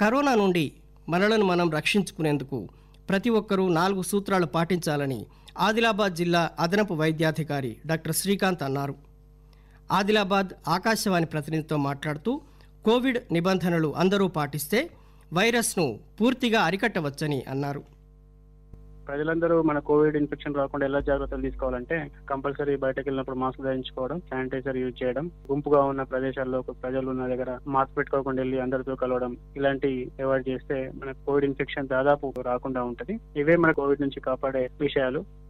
corona నుండి మనలను మనం రక్షించుకునేందుకు ప్రతి ఒక్కరూ నాలుగు సూత్రాలు పాటించాలని ఆదిలాబాద్ జిల్లా అదనపు వైద్యాధికారి డాక్టర్ శ్రీకాంత్ అన్నారు ఆదిలాబాద్ ఆకాశవాణి ప్రతినిధితో మాట్లాడుతూ కోవిడ్ నిబంధనలు అందరూ పాటిస్తే వైరస్ను పూర్తిగా అరికట్టవచ్చని అన్నారు ప్రజలందరూ మన కోవిడ్ ఇన్ఫెక్షన్ రాకుండా ఎలా జాగ్రత్తలు తీసుకోవాలంటే కంపల్సరీ బయటకు వెళ్ళినప్పుడు మాస్క్ ధరించుకోవడం శానిటైజర్ యూజ్ చేయడం గుంపుగా ఉన్న ప్రదేశాల్లో ప్రజలు ఉన్న దగ్గర మాస్క్ పెట్టుకోకుండా వెళ్ళి అందరితో కలవడం ఇలాంటి అవాయిడ్ చేస్తే మన కోవిడ్ ఇన్ఫెక్షన్ దాదాపు రాకుండా ఉంటది ఇవే మన కోవిడ్ నుంచి కాపాడే విషయాలు